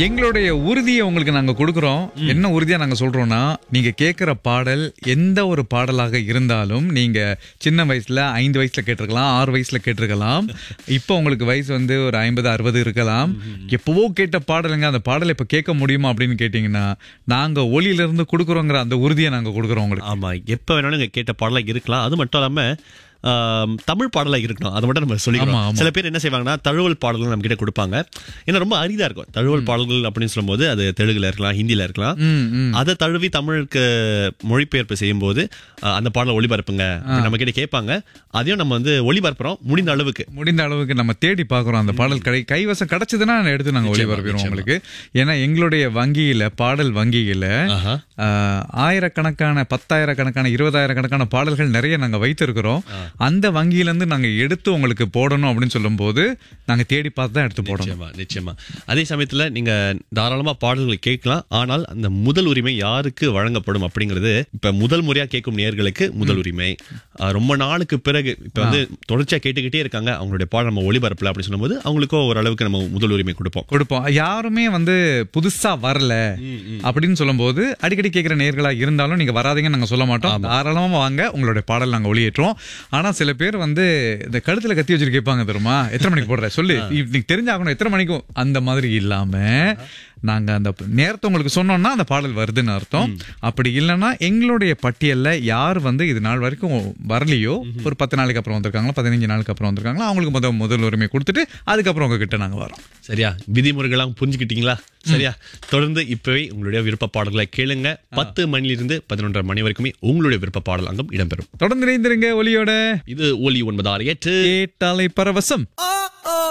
எங்களுடைய உறுதியை உங்களுக்கு நாங்க கொடுக்கறோம் என்ன உறுதியா நாங்க சொல்றோம்னா நீங்க கேட்கிற பாடல் எந்த ஒரு பாடலாக இருந்தாலும் நீங்க சின்ன வயசுல ஐந்து வயசுல கேட்டிருக்கலாம் ஆறு வயசுல கேட்டிருக்கலாம் இப்போ உங்களுக்கு வயசு வந்து ஒரு ஐம்பது அறுபது இருக்கலாம் எப்பவோ கேட்ட பாடலுங்க அந்த பாடலை இப்ப கேட்க முடியுமா அப்படின்னு கேட்டீங்கன்னா நாங்க ஒளியில இருந்து கொடுக்குறோங்கிற அந்த உறுதியை நாங்க கொடுக்குறோம் உங்களுக்கு ஆமா எப்ப வேணாலும் நீங்க கேட்ட பாடலா இருக்கலாம் அது மட்டும் இல்லாம ஆம், தமிழ் பாடலா இருக்கணும் அதை மட்டும் நம்ம ஆமா, சொல்லிக்கலாம் ஆமா. சில பேர் என்ன செய்வாங்கன்னா தழுவல் பாடல்கள் நம்ம கிட்ட கொடுப்பாங்க ஏன்னா ரொம்ப அரிதா இருக்கும் தழுவல் பாடல்கள் அப்படின்னு சொல்லும்போது அது தெலுங்குல இருக்கலாம் ஹிந்தில இருக்கலாம் ம், ம். அதை தழுவி தமிழுக்கு மொழிபெயர்ப்பு செய்யும் போது அஹ், அந்த பாடலை ஒளிபரப்புங்க அப்படின்னு நம்ம கிட்ட கேட்பாங்க அதையும் நம்ம வந்து ஒளிபரப்புறோம் முடிந்த அளவுக்கு முடிந்த அளவுக்கு நம்ம தேடி பார்க்குறோம் அந்த பாடல் கடை கைவசம் கிடைச்சதுன்னா எடுத்து நாங்க ஒளிபரப்பிடுவோம் உங்களுக்கு ஏன்னா எங்களுடைய வங்கியில பாடல் வங்கியில ஆஹா. ஆஹ், ஆயிரக்கணக்கான பத்தாயிரக்கணக்கான இருபதாயிரக்கணக்கான பாடல்கள் நிறைய நாங்க வைத்திருக்கிறோம் அந்த வங்கியில இருந்து நாங்க எடுத்து உங்களுக்கு போடணும் அப்படின்னு சொல்லும்போது நாங்க தேடி பார்த்து தான் எடுத்து போடணும் நிச்சயமா நிச்சயமா அதே சமயத்துல நீங்க தாராளமா பாடல்களை கேட்கலாம் ஆனால் அந்த முதல் உரிமை யாருக்கு வழங்கப்படும் அப்படிங்கிறது இப்ப முதல் முறையா கேட்கும் நேயர்களுக்கு முதல் உரிமை அஹ், ரொம்ப நாளுக்கு பிறகு இப்ப வந்து தொடர்ச்சியா கேட்டுக்கிட்டே இருக்காங்க அவங்களுடைய பாடல் நம்ம ஒளிபரப்பல அப்படின்னு சொல்லும்போது அவங்களுக்கும் ஓரளவுக்கு நம்ம முதல் உரிமை கொடுப்போம் கொடுப்போம் யாருமே வந்து புதுசா வரல அப்படின்னு சொல்லும்போது அடிக்கடி கேட்கிற நேர்களா இருந்தாலும் நீங்க வராதீங்கன்னு நாங்க சொல்ல மாட்டோம் தாராளமா வாங்க உங்களுடைய பாடல் நாங்க ஒளியேற்றோம் ஆனா சில பேர் வந்து இந்த கழுத்துல கத்தி வச்சுட்டு கேட்பாங்க தெரியுமா எத்தனை மணிக்கு போடுற சொல்லு இன்னைக்கு தெரிஞ்சாகணும் எத்தனை மணிக்கும் அந்த மாதிரி இல்லாம நாங்க அந்த நேரத்தை உங்களுக்கு சொன்னோம்னா அந்த பாடல் வருதுன்னு அர்த்தம் அப்படி இல்லைன்னா எங்களுடைய பட்டியல்ல யார் வந்து இது நாள் வரைக்கும் வரலையோ ஒரு பத்து நாளைக்கு அப்புறம் வந்திருக்காங்களோ பதினஞ்சு நாளுக்கு அப்புறம் வந்திருக்காங்களோ அவங்களுக்கு முதல் முதல் உரிமை கொடுத்துட்டு அதுக்கப்புறம் உங்ககிட்ட நாங்க வரோம் சரியா விதிமுறைகள்லாம் புரிஞ்சுக்கிட்டீங்களா சரியா தொடர்ந்து இப்பவே உங்களுடைய விருப்ப பாடல்களை கேளுங்க பத்து மணிலிருந்து பதினொன்றரை மணி வரைக்குமே உங்களுடைய விருப்ப பாடல் அங்கம் இடம்பெறும் தொடர்ந்து இணைந்திருங்க ஒலியோட இது ஒலி ஒன்பது ஆறு எட்டு கேட்டாலை பரவசம்